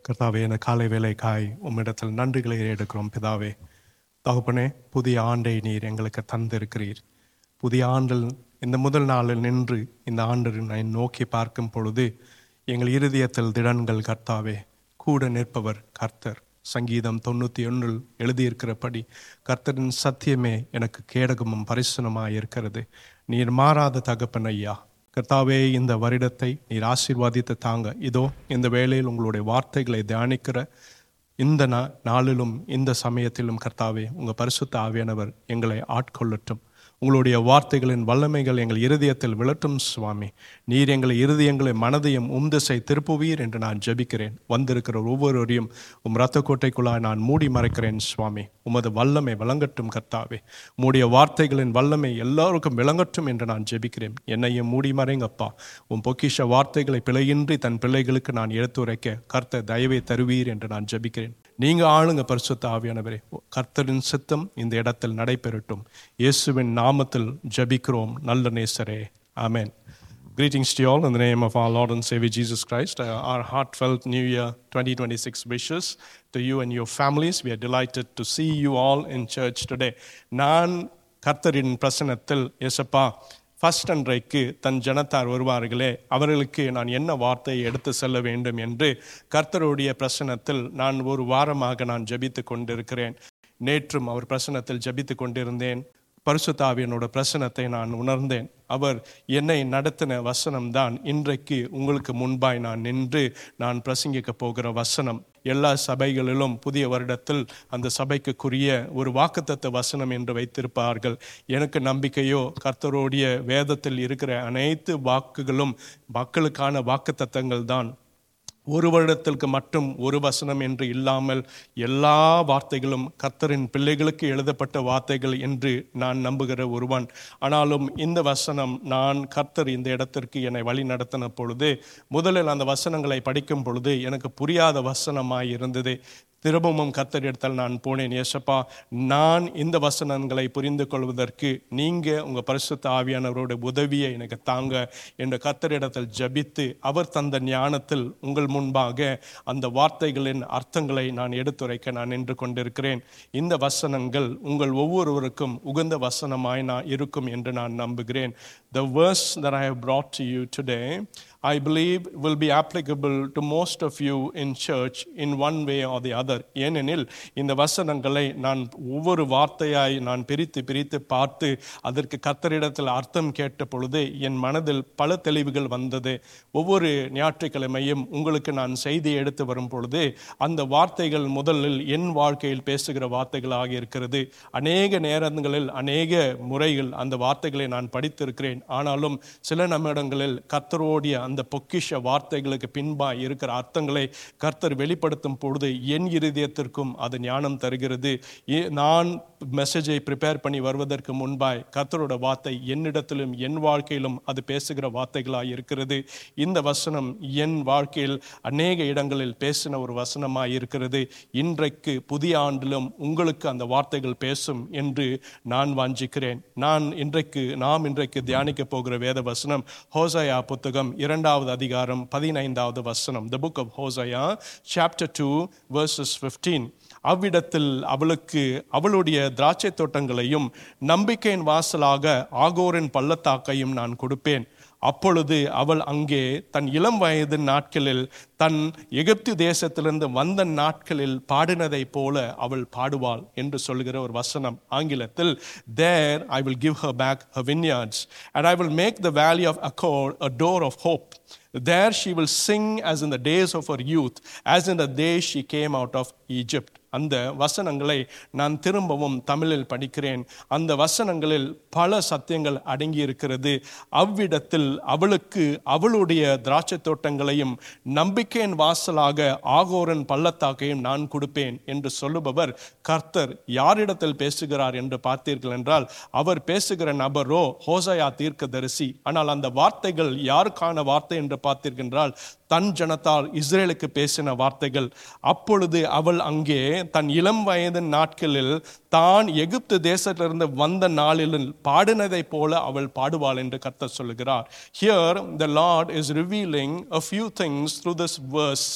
கர்த்தாவே இந்த காலை வேலைக்காய் உம்மிடத்தில் நன்றிகளை எடுக்கிறோம் பிதாவே தகப்பனே புதிய ஆண்டை நீர் எங்களுக்கு தந்திருக்கிறீர் புதிய ஆண்டில் இந்த முதல் நாளில் நின்று இந்த ஆண்டு நான் நோக்கி பார்க்கும் பொழுது எங்கள் இருதயத்தில் திடன்கள் கர்த்தாவே கூட நிற்பவர் கர்த்தர் சங்கீதம் தொண்ணூற்றி ஒன்றில் எழுதியிருக்கிறபடி கர்த்தரின் சத்தியமே எனக்கு கேடகமும் பரிசுனமாக இருக்கிறது நீர் மாறாத தகப்பன் ஐயா கர்த்தாவே இந்த வருடத்தை நீர் ஆசீர்வாதித்து தாங்க இதோ இந்த வேளையில் உங்களுடைய வார்த்தைகளை தியானிக்கிற இந்த நா நாளிலும் இந்த சமயத்திலும் கர்த்தாவே உங்கள் பரிசுத்த ஆவியானவர் எங்களை ஆட்கொள்ளட்டும் உங்களுடைய வார்த்தைகளின் வல்லமைகள் எங்கள் இருதயத்தில் விழட்டும் சுவாமி நீர் எங்கள் இருதயங்களை மனதையும் உம்திசை திருப்புவீர் என்று நான் ஜெபிக்கிறேன் வந்திருக்கிற ஒவ்வொருவரையும் உம் இரத்த கோட்டைக்குள்ளாய் நான் மூடி மறைக்கிறேன் சுவாமி உமது வல்லமை விளங்கட்டும் கர்த்தாவே உம்முடைய வார்த்தைகளின் வல்லமை எல்லாருக்கும் விளங்கட்டும் என்று நான் ஜெபிக்கிறேன் என்னையும் மூடி மறைங்கப்பா உம் பொக்கிஷ வார்த்தைகளை பிழையின்றி தன் பிள்ளைகளுக்கு நான் எடுத்துரைக்க கர்த்தர் தயவை தருவீர் என்று நான் ஜெபிக்கிறேன் நீங்க ஆளுங்க பரிசுத்த ஆவியானவரே கர்த்தரின் சித்தம் இந்த இடத்தில் நடைபெறட்டும் இயேசுவின் நாமத்தில் ஜபிக்கிறோம் நல்ல நேசரே ஆமென் Greetings to you all in the name of our Lord and Savior Jesus Christ. Uh, our heartfelt New Year 2026 wishes to you and your families. We are delighted to see you all in church today. நான் கர்த்தரின் பிரசனத்தில் எசப்பா first அன்றைக்கு தன் ஜனத்தார் வருவார்களே அவர்களுக்கு நான் என்ன வார்த்தையை எடுத்து செல்ல வேண்டும் என்று கர்த்தருடைய பிரசனத்தில் நான் ஒரு வாரமாக நான் ஜபித்து கொண்டிருக்கிறேன் நேற்றும் அவர் பிரசனத்தில் ஜபித்து கொண்டிருந்தேன் பரிசுத்தாவியனோட பிரசனத்தை நான் உணர்ந்தேன் அவர் என்னை நடத்தின வசனம்தான் இன்றைக்கு உங்களுக்கு முன்பாய் நான் நின்று நான் பிரசங்கிக்க போகிற வசனம் எல்லா சபைகளிலும் புதிய வருடத்தில் அந்த சபைக்குரிய ஒரு வாக்குத்தத்த வசனம் என்று வைத்திருப்பார்கள் எனக்கு நம்பிக்கையோ கர்த்தருடைய வேதத்தில் இருக்கிற அனைத்து வாக்குகளும் மக்களுக்கான வாக்குத்தத்தங்கள் தான் ஒரு வருடத்திற்கு மட்டும் ஒரு வசனம் என்று இல்லாமல் எல்லா வார்த்தைகளும் கர்த்தரின் பிள்ளைகளுக்கு எழுதப்பட்ட வார்த்தைகள் என்று நான் நம்புகிற ஒருவன் ஆனாலும் இந்த வசனம் நான் கர்த்தர் இந்த இடத்திற்கு என்னை வழி நடத்தின பொழுது முதலில் அந்த வசனங்களை படிக்கும் பொழுது எனக்கு புரியாத வசனமாய் இருந்தது திரும்பவும் கத்தரிடத்தில் நான் போனேன் ஏசப்பா நான் இந்த வசனங்களை புரிந்து கொள்வதற்கு நீங்க உங்க பரிசுத்த ஆவியானவரோட உதவியை எனக்கு தாங்க என்ற கத்தரிடத்தில் ஜபித்து அவர் தந்த ஞானத்தில் உங்கள் முன்பாக அந்த வார்த்தைகளின் அர்த்தங்களை நான் எடுத்துரைக்க நான் நின்று கொண்டிருக்கிறேன் இந்த வசனங்கள் உங்கள் ஒவ்வொருவருக்கும் உகந்த வசனமாய் நான் இருக்கும் என்று நான் நம்புகிறேன் The verse that I have brought to you today, I believe will be applicable to most of you in church in one way or the other. ஏனெனில் இந்த வசனங்களை நான் ஒவ்வொரு வார்த்தையாய் நான் பிரித்து பிரித்து பார்த்து அதற்கு கத்தரிடத்தில் அர்த்தம் கேட்ட பொழுது என் மனதில் பல தெளிவுகள் வந்தது ஒவ்வொரு ஞாயிற்றுக்கிழமையும் உங்களுக்கு நான் செய்தி எடுத்து வரும் பொழுது அந்த வார்த்தைகள் முதலில் என் வாழ்க்கையில் பேசுகிற வார்த்தைகளாக இருக்கிறது அநேக நேரங்களில் அநேக முறைகள் அந்த வார்த்தைகளை நான் படித்திருக்கிறேன் ஆனாலும் சில நம்மிடங்களில் கர்த்தரோடைய அந்த பொக்கிஷ வார்த்தைகளுக்கு பின்பாய் இருக்கிற அர்த்தங்களை கர்த்தர் வெளிப்படுத்தும் பொழுது என் இருதயத்திற்கும் அது ஞானம் தருகிறது ஏ- நான் மெசேஜை ப்ரிப்பேர் பண்ணி வருவதற்கு முன்பாய் கர்த்தரோட வார்த்தை என்னிடத்திலும் என் வாழ்க்கையிலும் அது பேசுகிற வார்த்தைகளாய் இருக்கிறது இந்த வசனம் என் வாழ்க்கையில் அநேக இடங்களில் பேசின ஒரு வசனமாய் இருக்கிறது இன்றைக்கு புதிய ஆண்டிலும் உங்களுக்கு அந்த வார்த்தைகள் பேசும் என்று நான் வாஞ்சிக்கிறேன் நான் இன்றைக்கு நாம் இன்றைக்கு தியானிக்க போகிற வேத வசனம் ஹோசையா புத்தகம் இரண்டாவது அதிகாரம் பதினைந்தாவது வசனம் the book of Hosea chapter two verses fifteen அவ்விடத்தில் அவளுக்கு அவளுடைய திராட்சை தோட்டங்களையும் நம்பிக்கையின் வாசலாக ஆகோரின் பள்ளத்தாக்கையும் நான் கொடுப்பேன் அப்பொழுது அவள் அங்கே தன் இளம் வயது நாட்களில் தன் எகிப்து தேசத்திலிருந்து வந்த நாட்களில் பாடினதைப் போல அவள் பாடுவாள் என்று சொல்லுகிற ஒரு வசனம் ஆங்கிலத்தில் there I will give her back her vineyards and I will make the valley of Achor a door of hope there she will sing as in the days of her youth as in the days she came out of Egypt அந்த வசனங்களை நான் திரும்பவும் தமிழில் படிக்கிறேன் அந்த வசனங்களில் பல சத்தியங்கள் அடங்கி இருக்கிறது அவ்விடத்தில் அவளுக்கு அவளுடைய திராட்சை தோட்டங்களையும் நம்பிக்கையின் வாசலாக ஆகோரன் பள்ளத்தாக்கையும் நான் கொடுப்பேன் என்று சொல்லுபவர் கர்த்தர் யாரிடத்தில் பேசுகிறார் என்று பார்த்தீர்கள் என்றால் அவர் பேசுகிற நபரோ ஹோசையா தீர்க்கதரிசி ஆனால் அந்த வார்த்தைகள் யாருக்கான வார்த்தை என்று பார்த்தீர்கள் என்றால் தன் ஜனத்தார் இஸ்ரேலுக்கு பேசின வார்த்தைகள் அப்பொழுது அவள் அங்கே தன் இளம் வயது நாட்களில் தான் எகிப்து தேசத்திலிருந்து வந்த நாளில் பாடினதைப் போல அவள் பாடுவாள் என்று கர்த்தர் சொல்லுகிறார் here the Lord is revealing a few things through this verse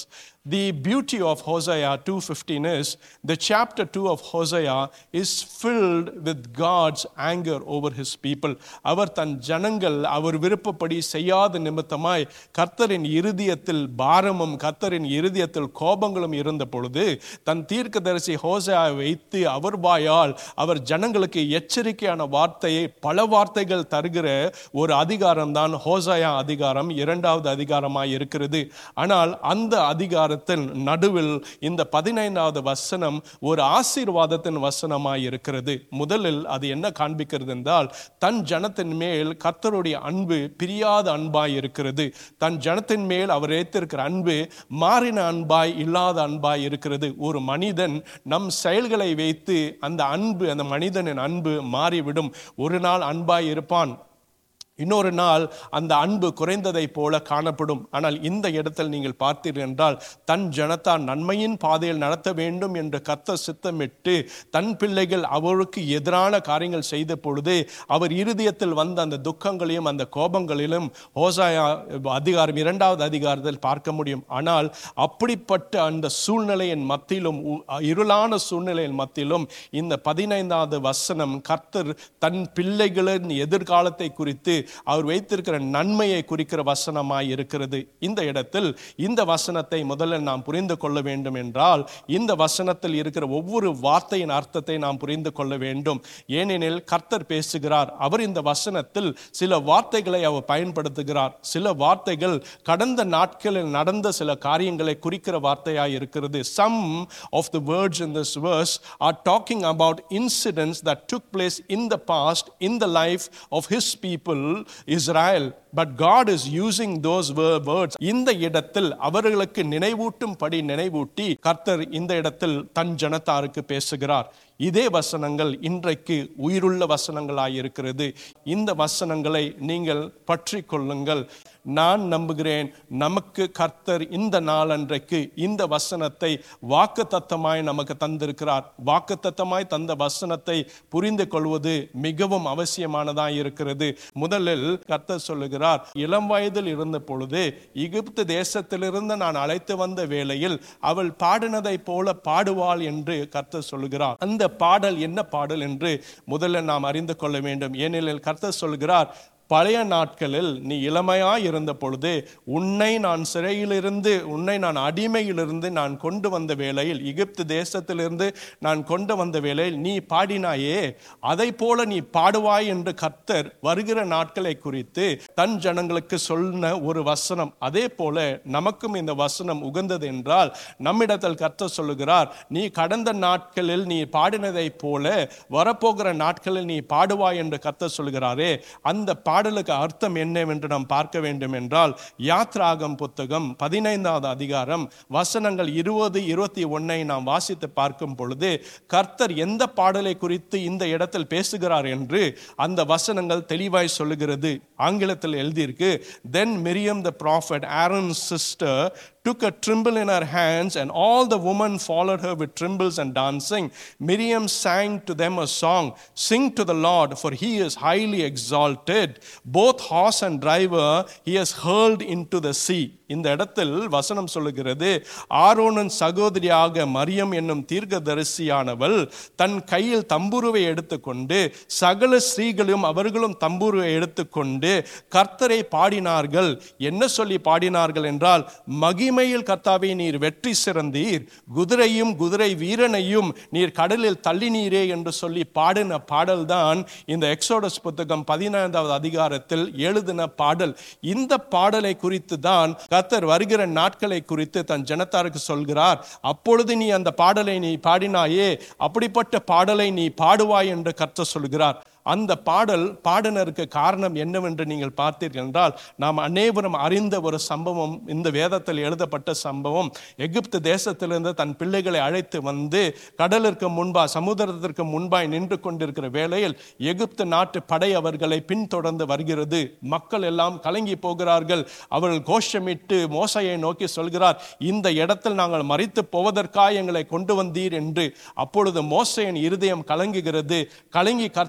The beauty of Hosea 2:15 is the chapter 2 of Hosea is filled with God's anger over his people. அவர் தன் ஜனங்கள் அவர் விருப்பப்படி செய்யாத நிமித்தமாய் கர்த்தரின் இருதயத்தில் பாரமும் கர்த்தரின் இருதயத்தில் கோபங்களும் இருந்த பொழுது தன் தீர்க்கதரிசி ஹோசையா வைத்து அவர் வாயால் அவர் ஜனங்களுக்கு எச்சரிக்கையான வார்த்தையை பல வார்த்தைகள் தருகிற ஒரு அதிகாரம் தான் ஹோசையா அதிகாரம் இரண்டாவது அதிகாரமாய் இருக்கிறது ஆனால் அந்த அதிகாரத்தின் நடுவில் இந்த பதினைந்தாவது வசனம் ஒரு ஆசீர்வாதத்தின் வசனமாய் இருக்கிறது முதலில் அது என்ன காண்பிக்கிறது என்றால் தன் ஜனத்தின் மேல் கர்த்தருடைய அன்பு பிரியாத அன்பாய் இருக்கிறது தன் ஜனத்தின் மேல் அவர் ஏற்றிருக்கிற அன்பு மாறின அன்பாய் இல்லாத அன்பாய் இருக்கிறது ஒரு மனிதன் நம் செயல்களை வைத்து அந்த அன்பு அந்த மனிதனின் அன்பு மாறிவிடும் ஒரு நாள் அன்பாய் இருப்பான் இன்னொரு நாள் அந்த அன்பு குறைந்ததைப் போல காணப்படும் ஆனால் இந்த இடத்தில் நீங்கள் பார்த்தீர்கள் என்றால் தன் ஜனத்தார் நன்மையின் பாதையில் நடத்த வேண்டும் என்று கத்த சித்தமிட்டு தன் பிள்ளைகள் அவருக்கு எதிரான காரியங்கள் செய்த பொழுது அவர் இருதயத்தில் வந்த அந்த துக்கங்களையும் அந்த கோபங்களிலும் ஹோசாயா அதிகாரம் இரண்டாவது அதிகாரத்தில் பார்க்க முடியும் ஆனால் அப்படிப்பட்ட அந்த சூழ்நிலையின் மத்தியிலும் உ- இருளான சூழ்நிலையின் மத்தியிலும் இந்த பதினைந்தாவது வசனம் கர்த்தர் தன் பிள்ளைகளின் எதிர்காலத்தை குறித்து அவர் வைத்திருக்கிற நன்மையை குறிக்கிற வசனமாய் இருக்கிறது இந்த இடத்தில் இந்த வசனத்தை முதல்ல நாம் புரிந்து கொள்ள வேண்டும் என்றால் இந்த வசனத்தில் இருக்கிற ஒவ்வொரு வார்த்தையின் அர்த்தத்தை நாம் புரிந்து கொள்ள வேண்டும் ஏனெனில் கர்த்தர் பேசுகிறார் அவர் இந்த வசனத்தில் சில வார்த்தைகளை அவர் பயன்படுத்துகிறார் சில வார்த்தைகள் கடந்த நாட்களில் நடந்த சில காரியங்களை குறிக்கிற வார்த்தையாய் இருக்கிறது some of the words in this verse are talking about incidents that took place in the past in the life of his people Israel but God is using those wo- words இந்த இடத்தில் அவர்களுக்கு நினைவூட்டும்படி நினைவூட்டி கர்த்தர் இந்த இடத்தில் தன் ஜனத்தாருக்கு பேசுகிறார் இதே வசனங்கள் இன்றைக்கு உயிருள்ள வசனங்களாய் இருக்கிறது இந்த வசனங்களை நீங்கள் பற்றி கொள்ளுங்கள் நான் நம்புகிறேன் நமக்கு கர்த்தர் இந்த நாளன்றைக்கு இந்த வசனத்தை வாக்குத்தத்தமாய் நமக்கு தந்திருக்கிறார் வாக்குத்தத்தமாய் தந்த வசனத்தை புரிந்து கொள்வது மிகவும் அவசியமானதாய் இருக்கிறது முதலில் கர்த்தர் சொல்லுகிறார் இளம் வயதில் இருந்த பொழுது எகிப்து தேசத்திலிருந்து நான் அழைத்து வந்த வேளையில் அவள் பாடினதைப் போல பாடுவாள் என்று கர்த்தர் சொல்லுகிறார் அந்த பாடல் என்ன பாடல் என்று முதல்ல நாம் அறிந்து கொள்ள வேண்டும் ஏனெனில் கர்த்தர் சொல்கிறார் பழைய நாட்களில் நீ இளமையாய் இருந்த பொழுது உன்னை நான் சிறையிலிருந்து உன்னை நான் அடிமையிலிருந்து நான் கொண்டு வந்த வேளையில் எகிப்து தேசத்திலிருந்து நான் கொண்டு வந்த வேளையில் நீ பாடினாயே அதை போல நீ பாடுவாய் என்று கர்த்தர் வருகிற நாட்களை குறித்து தன் ஜனங்களுக்கு சொன்ன ஒரு வசனம் அதே போல நமக்கும் இந்த வசனம் உகந்தது என்றால் நம்மிடத்தில் கர்த்தர் சொல்லுகிறார் நீ கடந்த நாட்களில் நீ பாடினதைப் போல வரப்போகிற நாட்களில் நீ பாடுவாய் என்று கர்த்தர் சொல்கிறாரே அந்த பாடலுக்கு அர்த்தம் என்னவென்று நாம் பார்க்க வேண்டும் என்றால் யாத்ராகம் புத்தகம் பதினைந்தாவது அதிகாரம் வசனங்கள் இருபது இருபத்தி ஒன்னை நாம் வாசித்து பார்க்கும் பொழுது கர்த்தர் எந்த பாடலை குறித்து இந்த இடத்தில் பேசுகிறார் என்று அந்த வசனங்கள் தெளிவாய் சொல்லுகிறது ஆங்கிலத்தில் எழுதியிருக்கு then Miriam the prophet Aaron's sister took a trimble in her hands, and all the women followed her with timbrels and dancing. Miriam sang to them a song Sing to the Lord, for he is highly exalted. Both horse and driver he has hurled into the sea. இந்த இடத்தில் வசனம் சொல்லுகிறது ஆரோனின் சகோதரியாக மரியம் என்னும் தீர்க்கதரிசியானவள் தன் கையில் தம்புருவை எடுத்துக்கொண்டு சகல ஸ்ரீகளும் அவர்களும் தம்புருவை எடுத்துக்கொண்டு கர்த்தரை பாடினார்கள் என்ன சொல்லி பாடினார்கள் என்றால் மகிமையில் கர்த்தாவே நீர் வெற்றி சிறந்தீர் குதிரையும் குதிரை வீரனையும் நீர் கடலில் தள்ளினீரே என்று சொல்லி பாடின பாடல்தான் இந்த எக்ஸோடஸ் புத்தகம் பதினைந்தாவது அதிகாரத்தில் எழுதின பாடல் இந்த பாடலை குறித்து தான் கர்த்தர் வருகிற நாட்களை குறித்து தன் ஜனத்தாருக்கு சொல்கிறார் அப்பொழுது நீ அந்த பாடலை நீ பாடினாயே அப்படிப்பட்ட பாடலை நீ பாடுவாய் என்று கர்த்தர் சொல்கிறார் அந்த பாடல் பாடினருக்கு காரணம் என்னவென்று நீங்கள் பார்த்தீர்கள் என்றால் நாம் அனைவரும் அறிந்த ஒரு சம்பவம் இந்த வேதத்தில் எழுதப்பட்ட சம்பவம் எகிப்து தேசத்திலிருந்து தன் பிள்ளைகளை அழைத்து வந்து கடலிற்கு முன்பா சமுதிரத்திற்கு முன்பாய் நின்று கொண்டிருக்கிற வேளையில் எகிப்து நாட்டு படை அவர்களை பின்தொடர்ந்து வருகிறது மக்கள் எல்லாம் கலங்கி போகிறார்கள் அவர்கள் கோஷமிட்டு மோசையை நோக்கி சொல்கிறார் இந்த இடத்தில் நாங்கள் மறித்து போவதற்காக எங்களை கொண்டு வந்தீர் என்று அப்பொழுது மோசையின் இருதயம் கலங்குகிறது கலங்கி கர்த்தரை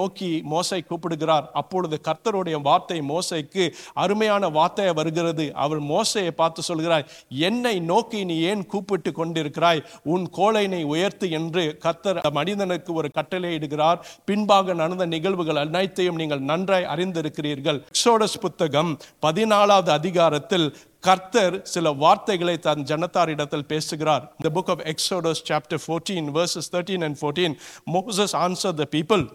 நோக்கி மோசை கூப்பிடுகிறார் அப்பொழுது கர்த்தருடைய வார்த்தை மோசைக்கு அருமையான வார்த்தை வருகிறது அவர் மோசையை பார்த்து சொல்கிறார் என்னை நோக்கி நீ ஏன் கூப்பிட்டு கொண்டிருக்கிறாய் உன் கோலைனை உயர்த்து என்று கர்த்தர் மனிதனுக்கு ஒரு கட்டளை இடுகிறார் பின்பாக நடந்த நிகழ்வுகள் அனைத்தையும் நீங்கள் நன்றாய் அறிந்திருக்கிறீர்கள் எக்ஸோடஸ் புத்தகம் பதினாலாவது அதிகாரத்தில் கர்த்தர் சில வார்த்தைகளை தன் ஜனத்தாரிடத்தில் பேசுகிறார் the book of exodus chapter 14 verses 13 and 14 moses answered the people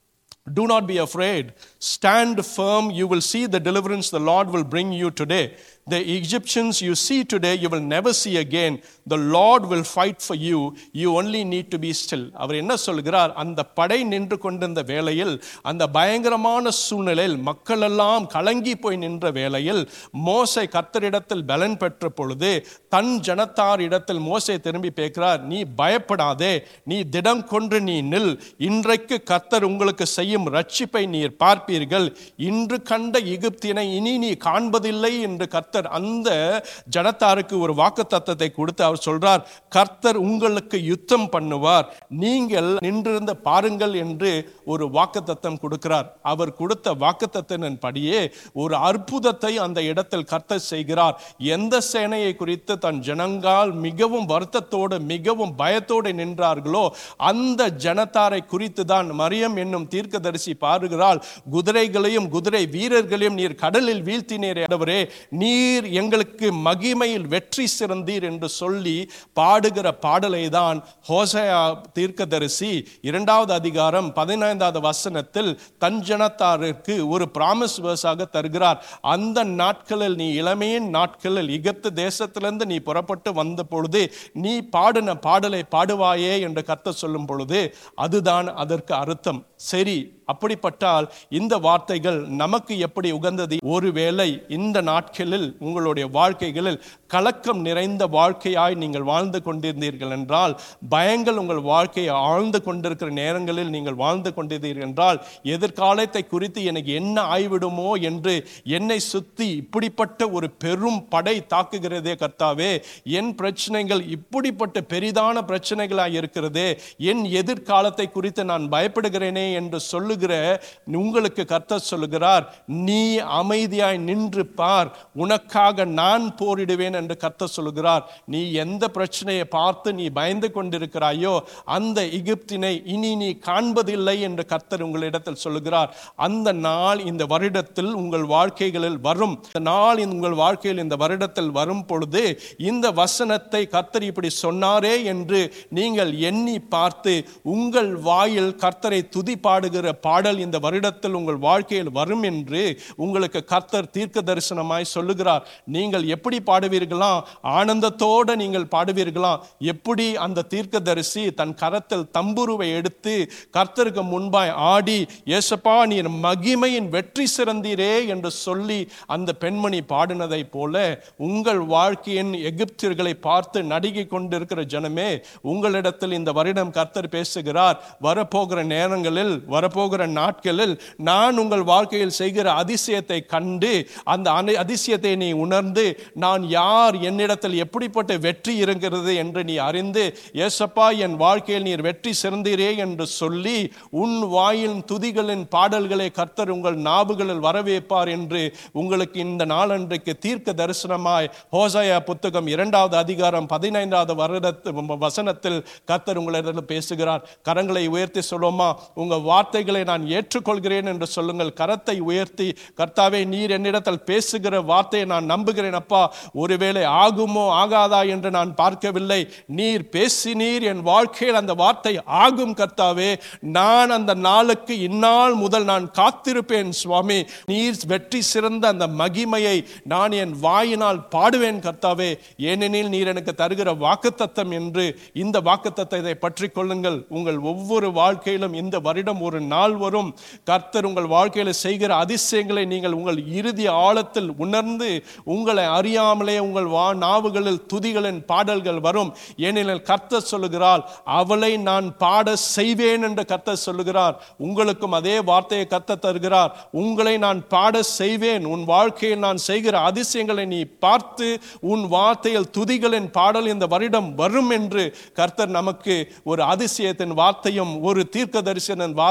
do not be afraid stand firm you will see the deliverance the lord will bring you today the egyptians you see today you will never see again the lord will fight for you you only need to be still அவர் என்ன சொல்கிறார் அந்த படை நின்று கொண்டிருந்த வேளையில் அந்த பயங்கரமான சூழ்நிலையில் மக்கள் எல்லாம் கலங்கி போய் நின்ற வேளையில் மோசை கர்த்தரிடத்தில் பலன் பெற்ற பொழுது தன் ஜனத்தார் இடத்தில் மோசை திரும்பி பேக்கிறார் நீ பயப்படாதே நீ திடம் கொன்று நீ நில் இன்றைக்கு கர்த்தர் உங்களுக்கு செய்யும் ரட்சிப்பை நீர் பார்ப்பீர்கள் இன்று கண்ட எகிப்தினை இனி நீ காண்பதில்லை என்று கர்த்தர் அந்த ஜனத்தாருக்கு ஒரு வாக்கு தத்தத்தை கொடுத்து அவர் சொல்றார் கர்த்தர் உங்களுக்கு யுத்தம் பண்ணுவார் நீங்கள் நின்றிருந்த பாருங்கள் என்று ஒரு வாக்கு தத்தம் கொடுக்கிறார் அவர் கொடுத்த வாக்கு படியே ஒரு அற்புதத்தை அந்த இடத்தில் கர்த்தர் செய்கிறார் எந்த சேனையை குறித்து தன் ஜனங்கால் மிகவும் வருத்தத்தோடு மிகவும் பயத்தோடு நின்றார்களோ அந்த ஜனத்தாரை குறித்து தான் மரியம் என்னும் தீர்க்கதரிசி பாருகிறாள் குதிரைகளையும் குதிரை வீரர்களையும் நீர் கடலில் வீழ்த்தினீர் ஆண்டவரே நீர் எங்களுக்கு மகிமையில் வெற்றி சிறந்தீர் என்று சொல்லி பாடுகிற பாடலை தான் ஹோசையா தீர்க்கதரிசி இரண்டாவது அதிகாரம் பதினைந்தாவது வசனத்தில் தன் ஜனத்தாருக்கு ஒரு பிராமிஸ் வேர்ஸாக தருகிறார் அந்த நாட்களில் நீ இளமையின் நாட்களில் எகிப்து தேசத்திலிருந்து நீ புறப்பட்டு வந்த பொழுது நீ பாடின பாடலை பாடுவாயே என்று கத்த சொல்லும் பொழுது அதுதான் அதற்கு அர்த்தம் சரி அப்படிப்பட்டால் இந்த வார்த்தைகள் நமக்கு எப்படி உகந்தது ஒருவேளை இந்த நாட்களில் உங்களுடைய வாழ்க்கைகளில் கலக்கம் நிறைந்த வாழ்க்கையாய் நீங்கள் வாழ்ந்து கொண்டிருந்தீர்கள் என்றால் பயங்கள் உங்கள் வாழ்க்கையை ஆழ்ந்து கொண்டிருக்கிற நேரங்களில் நீங்கள் வாழ்ந்து கொண்டிருந்தீர்கள் என்றால் எதிர்காலத்தை குறித்து எனக்கு என்ன ஆய்விடுமோ என்று என்னை சுத்தி இப்படிப்பட்ட ஒரு பெரும் படை தாக்குகிறதே கர்த்தாவே என் பிரச்சனைகள் இப்படிப்பட்ட பெரிதான பிரச்சனைகளாய் இருக்கிறதே என் எதிர்காலத்தை குறித்து நான் பயப்படுகிறேனே என்று சொல்லுகிற உங்களுக்கு கர்த்தர் சொல்லுகிறார் நீ அமைதியாய் நின்று பார் உனக்காக நான் போரிடுவேன் என்று கர்த்தர் சொல்லுகிறார் நீ எந்த பிரச்சனையை பார்த்து நீ பயந்து கொண்டிருக்கிறாயோ அந்த எகிப்தினை இனி நீ காண்பதில்லை என்று கர்த்தர் உங்களிடத்தில் சொல்லுகிறார் அந்த நாள் இந்த வருடத்தில் உங்கள் வாழ்க்கைகளில் வரும் இந்த நாள் உங்கள் வாழ்க்கையில் இந்த வருடத்தில் வரும் பொழுது இந்த வசனத்தை கர்த்தர் இப்படி சொன்னாரே என்று நீங்கள் எண்ணி பார்த்து உங்கள் வாயில் கர்த்தரை துதி பாடுகிற பாடல் இந்த வருடத்தில் உங்கள் வாழ்க்கையில் வரும் என்று உங்களுக்கு கர்த்தர் தீர்க்க தரிசனமாய் சொல்லுகிறார் நீங்கள் எப்படி பாடுவீர்களாம் ஆனந்தத்தோடு நீங்கள் பாடுவீர்களாம் எப்படி அந்த தீர்க்கதரிசி தன் கரத்தில் தம்புருவை எடுத்து கர்த்தருக்கு முன்பாய் ஆடி ஏசப்பா நீர் மகிமையின் வெற்றி சிறந்தீரே என்று சொல்லி அந்த பெண்மணி பாடினதை போல உங்கள் வாழ்க்கையின் எகிப்தியர்களை பார்த்து நடுங்கி கொண்டிருக்கிற ஜனமே உங்களிடத்தில் இந்த வருடம் கர்த்தர் பேசுகிறார் வரப்போகிற நேரங்களில் வரப்போகிற நாட்களில் நான் உங்கள் வாழ்க்கையில் செய்கிற அதிசயத்தை கண்டு அந்த அனை- அதிசயத்தை நீ உணர்ந்து நான் யார் என்னிடத்தில் எப்படிப்பட்ட வெற்றி இருக்கிறது என்று நீ அறிந்து ஏசப்பா என் வாழ்க்கையில் நீர் வெற்றி சிறந்தீரே என்று சொல்லி உன் வாயின் துதிகளின் பாடல்களை கர்த்தர் உங்கள் நாவுகளில் வரவேற்பார் என்று உங்களுக்கு இந்த நாளன்றைக்கு தீர்க்க தரிசனமாய் ஹோசாயா புத்தகம் இரண்டாவது அதிகாரம் பதினைந்தாவது வருடத்து வசனத்தில் கர்த்தர் உங்களிடத்தில் பேசுகிறார் கரங்களை உயர்த்தி சொல்லுமா உங்க வார்த்தைகளை நான் ஏற்றுக்கொள்கிறேன் என்று சொல்லுங்கள் கரத்தை உயர்த்தி கர்த்தாவே நீர் என்னிடத்தில் பேசுகிற வார்த்தையை நான் நம்புகிறேன் அப்பா ஒருவேளை ஆகுமோ ஆகாதா என்று நான் பார்க்கவில்லை நீர் பேசினீர் என் வாழ்க்கையில் அந்த வார்த்தை ஆகும் கர்த்தாவே நான் அந்த நாளுக்கு இந்நாள் முதல் நான் காத்திருப்பேன் சுவாமி நீர் வெற்றி சிறந்த அந்த மகிமையை நான் என் வாயினால் பாடுவேன் கர்த்தாவே ஏனெனில் நீர் எனக்கு தருகிற வாக்குத்தத்தம் என்று இந்த வாக்குத்தத்தத்தை பற்றி கொள்ளுங்கள் உங்கள் ஒவ்வொரு வாழ்க்கையிலும் இந்த வருடம் ஒரு நாள் வரும் கர்த்தர் உங்கள் வாழ்க்கையில செய்கிற அதிசயங்களை நீங்கள் உங்கள் இறுதி ஆழத்தில் உணர்ந்து உங்களை அறியாமலே உங்கள் வா நாவுகளில் துதிகளின் பாடல்கள் வரும் ஏனெனில் கர்த்தர் சொல்லுகிறார் அவளை நான் பாட செய்வேன் என்று கர்த்தர் சொல்லுகிறார் உங்களுக்கும் அதே வார்த்தையை கர்த்தர் தருகிறார் உங்களை நான் பாட செய்வேன் உன் வாழ்க்கையில் நான் செய்கிற அதிசயங்களை நீ பார்த்து உன் வார்த்தையில் துதிகளின் பாடல் இந்த வருடம் வரும் என்று கர்த்தர் நமக்கு ஒரு அதிசயத்தின் வார்த்தையும் ஒரு தீர்க்க தரிசனின் வார்த்தையும் கர்த்தர்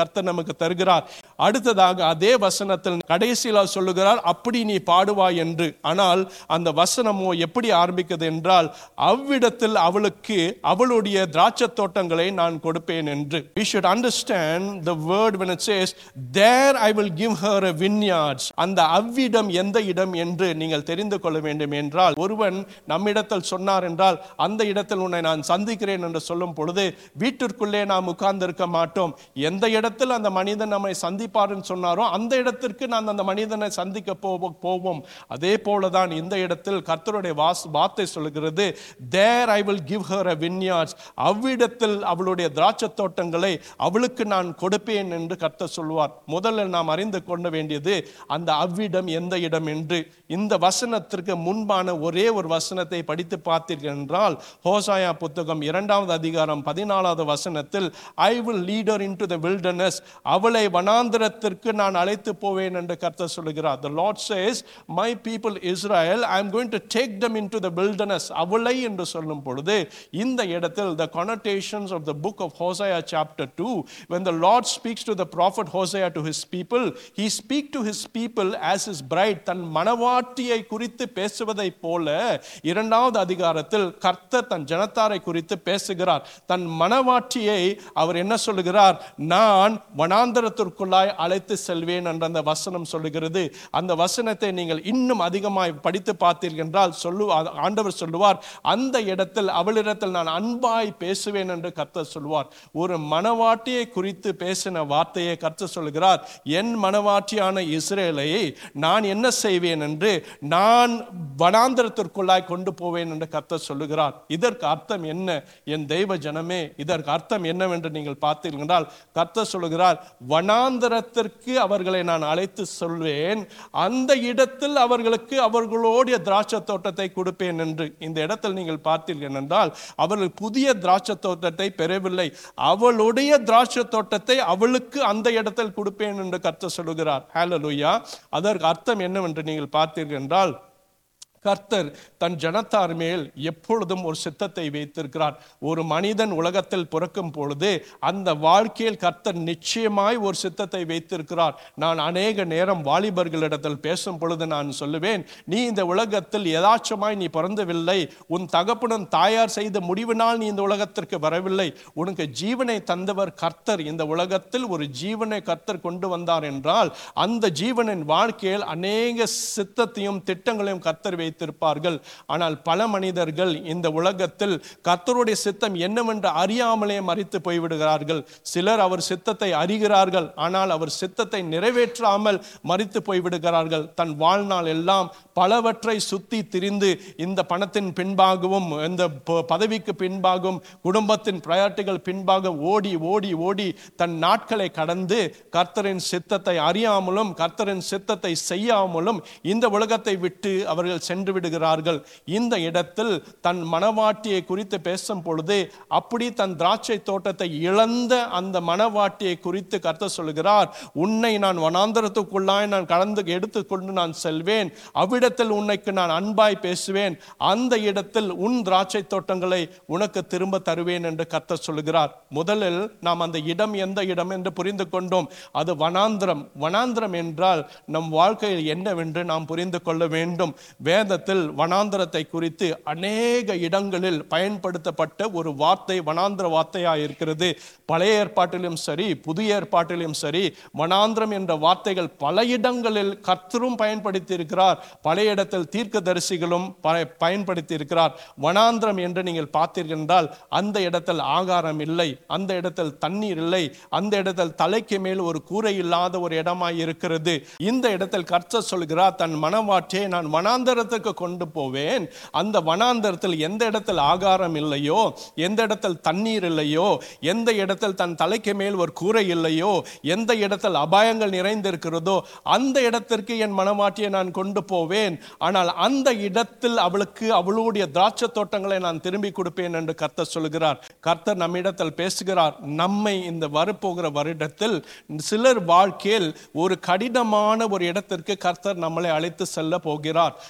கர்த்தர் நமக்கு தருகிறார் அடுத்ததாக அதே வசனத்தில் கடைசியில் சொல்லுகிறார் அப்படி நீ பாடுவாய் என்று ஆனால் அந்த வசனமோ எப்படி ஆரம்பிக்கிறது என்றால் அவ்விடத்தில் அவளுக்கு அவளுடைய திராட்சை தோட்டங்களை நான் கொடுப்பேன் என்று we should understand the word when it says there i will give her a vineyards அந்த அவ்விடம் எந்த இடம் என்று நீங்கள் தெரிந்து கொள்ள வேண்டும் என்றால் ஒருவன் நம்மிடத்தில் சொன்னார் என்றால் அந்த இடத்தில் உன்னை நான் சந்திக்கிறேன் என்று சொல்லும் பொழுது வீட்டிற்குள்ளே நாம் உட்கார்ந்திருக்க மாட்டோம் எந்த இடத்தில் அந்த மனிதன் நம்மை சந்திப்பார்னு சொன்னாரோ அந்த இடத்திற்கு நான் அந்த மனிதனை சந்திக்க போவோம் போவோம் அதே போலதான் இந்த இடத்தில் கர்த்தருடைய வாஸ் வார்த்தை சொல்லுகிறது there I will give her a vineyards அவ்விடத்தில் அவளுடைய திராட்சை தோட்டங்களை அவளுக்கு நான் கொடுப்பேன் என்று கர்த்தர் சொல்வார் முதல்ல நாம் அறிந்து கொள்ள வேண்டியது அந்த அவ்விடம் எந்த இடம் என்று இந்த வசனத்திற்கு முன்பான ஒரே ஒரு வசனத்தை படித்து பார்த்தீர்கள் என்றால் ஹோசாயா புத்தகம் இரண்டாவது அதிகாரம் பதினாலாவது வசனத்தில் I will lead her into the wilderness அவளை வனாந்திரத்திற்கு நான் அழைத்து போவேன் என்று கர்த்தர் சொல்லுகிறார் the lord says my people israel i am going to take them into the wilderness அவளை என்று சொல்லும் பொழுது இந்த இடத்தில் the connotations of the book of hosea chapter 2 when the lord speaks to the prophet hosea to his people he speak to his people as his bride தன் மனவாட்டியை குறித்து பேசுவதை போல இரண்டாவது அதிகாரத்தில் கர்த்தர் தன் ஜனத்தாரை குறித்து பேசுகிறார் தன் மனவாட்டியை அவர் என்ன சொல்லுகிறார் நான் வனாந்தரத்திற்குள்ளாய் அழைத்து செல்வேன் என்ற அந்த வசனம் சொல்லுகிறது அந்த வசனத்தை நீங்கள் இன்னும் அதிகமாய் படித்து பார்த்தீர்கள் என்றால் சொல்லு ஆண்டவர் சொல்லுவார் அந்த இடத்தில் அவளிடத்தில் நான் அன்பாய் பேசுவேன் என்று கர்த்தர் சொல்லுவார் ஒரு மனவாட்டியை குறித்து பேசின வார்த்தையை கர்த்தர் சொல்லுகிறார் என் மனவாட்டியான இஸ்ரேலை நான் என்ன செய்வேன் என்று நான் வனாந்தரத்திற்குள்ளாய் கொண்டு போவேன் என்று கர்த்தர் சொல்லுகிறார் இதற்கு அர்த்தம் என்ன என் தெய்வ ஜனமே இதற்கு அர்த்தம் என்னவென்று நீங்கள் பார்த்தீர்கள் என்றால் கர்த்தர் சொல்லுகிறார் வனாந்தரத்திற்கு அவர்களை நான் அழைத்து சொல்வேன் அந்த இடத்தில் அவர்களுக்கு அவர்களுடைய திராட்சை தோட்டத்தை கொடுப்பேன் என்று இந்த இடத்தில் நீங்கள் பார்த்தீர்கள் என்றால் அவர்கள் புதிய திராட்சை தோட்டத்தை பெறவில்லை அவளுடைய திராட்சை தோட்டத்தை அவளுக்கு அந்த இடத்தில் கொடுப்பேன் என்று கர்த்தர் சொல்லுகிறார் ஹalleluya அதற்கு அர்த்தம் என்னவென்று நீங்கள் பார்த்தீர்கள் என்றால் கர்த்தர் தன் ஜனத்தார் மேல் எப்பொழுதும் ஒரு சித்தத்தை வைத்திருக்கிறார் ஒரு மனிதன் உலகத்தில் பிறக்கும் பொழுது அந்த வாழ்க்கையில் கர்த்தர் நிச்சயமாய் ஒரு சித்தத்தை வைத்திருக்கிறார் நான் அநேக நேரம் வாலிபர்களிடத்தில் பேசும் பொழுது நான் சொல்லுவேன் நீ இந்த உலகத்தில் ஏதாச்சுமாய் நீ பிறந்தவில்லை உன் தகப்பனும் தாயார் செய்த முடிவினால் நீ இந்த உலகத்திற்கு வரவில்லை உனக்கு ஜீவனை தந்தவர் கர்த்தர் இந்த உலகத்தில் ஒரு ஜீவனை கர்த்தர் கொண்டு வந்தார் என்றால் அந்த ஜீவனின் வாழ்க்கையில் அநேக சித்தத்தையும் திட்டங்களையும் கர்த்தர் வைத்திருப்பார்கள் ஆனால் பல மனிதர்கள் இந்த உலகத்தில் கர்த்தருடைய சித்தம் என்னவென்று அறியாமலே மறித்து போய்விடுகிறார்கள் சிலர் அவர் சித்தத்தை அறிகிறார்கள் ஆனால் அவர் சித்தத்தை நிறைவேற்றாமல் மறித்து போய்விடுகிறார்கள் தன் வாழ்நாள் எல்லாம் பலவற்றை சுத்தி திரிந்து இந்த பணத்தின் பின்பாகவும் இந்த ப- பதவிக்கு பின்பாகவும் குடும்பத்தின் பிரயாரிட்டிகள் பின்பாக ஓடி ஓடி ஓடி தன் நாட்களை கடந்து கர்த்தரின் சித்தத்தை அறியாமலும் கர்த்தரின் சித்தத்தை செய்யாமலும் இந்த உலகத்தை விட்டு அவர்கள் சென்று விடுகிறார்கள் இந்த இடத்தில் தன் மனவாட்டியை குறித்து பேசும் பொழுது அப்படி தன் திராட்சை தோட்டத்தை இழந்த அந்த மனவாட்டியை குறித்து கர்த்தர் சொல்கிறார் உன்னை நான் வனாந்தரத்துக்குள்ளாய் நான் கலந்து எடுத்துக்கொண்டு நான் செல்வேன் அவ்விடத்தில் உன்னைக்கு நான் அன்பாய் பேசுவேன் அந்த இடத்தில் உன் திராட்சை தோட்டங்களை உனக்கு திரும்ப தருவேன் என்று கர்த்தர் சொல்கிறார் முதலில் நாம் அந்த இடம் எந்த இடம் என்று புரிந்து கொண்டோம் அது வனாந்திரம் வனாந்திரம் என்றால் நம் வாழ்க்கையில் என்னவென்று நாம் புரிந்து கொள்ள வேண்டும் வேதத்தில் வனாந்திரத்தை குறித்து அநேக இடங்களில் பயன்படுத்தப்பட்ட ஒரு வார்த்தை வனாந்திர வார்த்தையாக இருக்கிறது பழைய ஏற்பாட்டிலும் சரி புதிய ஏற்பாட்டிலும் சரி வனாந்திரம் என்ற வார்த்தைகள் பல இடங்களில் கர்த்தரும் பயன்படுத்தி இருக்கிறார் பழைய இடத்தில் தீர்க்கதரிசிகளும் ப- பயன்படுத்தி இருக்கிறார் வனாந்திரம் என்று நீங்கள் பார்த்தீர்கள் என்றால் அந்த இடத்தில் ஆகாரம் இல்லை அந்த இடத்தில் தண்ணீர் இல்லை அந்த இடத்தில் தலைக்கு மேல் ஒரு கூரை இல்லாத ஒரு இடமாய் இருக்கிறது இந்த இடத்தில் கர்த்தர் சொல்கிறார் தன் மனவாட்டியை நான் வனாந்தரத்துக்கு கொண்டு போவேன் அந்த வனாந்தரத்தில் எந்த இடத்தில் ஆகாரம் இல்லையோ எந்த இடத்தில் தண்ணீர் இல்லையோ எந்த இடத்தில் தன் தலைக்கு மேல் ஒரு கூரை இல்லையோ எந்த இடத்தில் அபாயங்கள் நிறைந்திருக்கிறதோ அந்த இடத்திற்கு என் மனவாட்டியை நான் கொண்டு போவேன் ஆனால் அந்த இடத்தில் அவளுக்கு அவளுடைய திராட்சை தோட்டங்களை நான் திரும்பி கொடுப்பேன் என்று கர்த்தர் சொல்கிறார் கர்த்தர் நம்மிடத்தில் பேசுகிறார் நம்மை இந்த வரப்போகிற வருடத்தில் சிலர் வாழ்க்கையில் ஒரு கடினமான ஒரு இடத்திற்கு கர்த்தர் நம்மளை அழைத்து செல்ல போகிறார் அது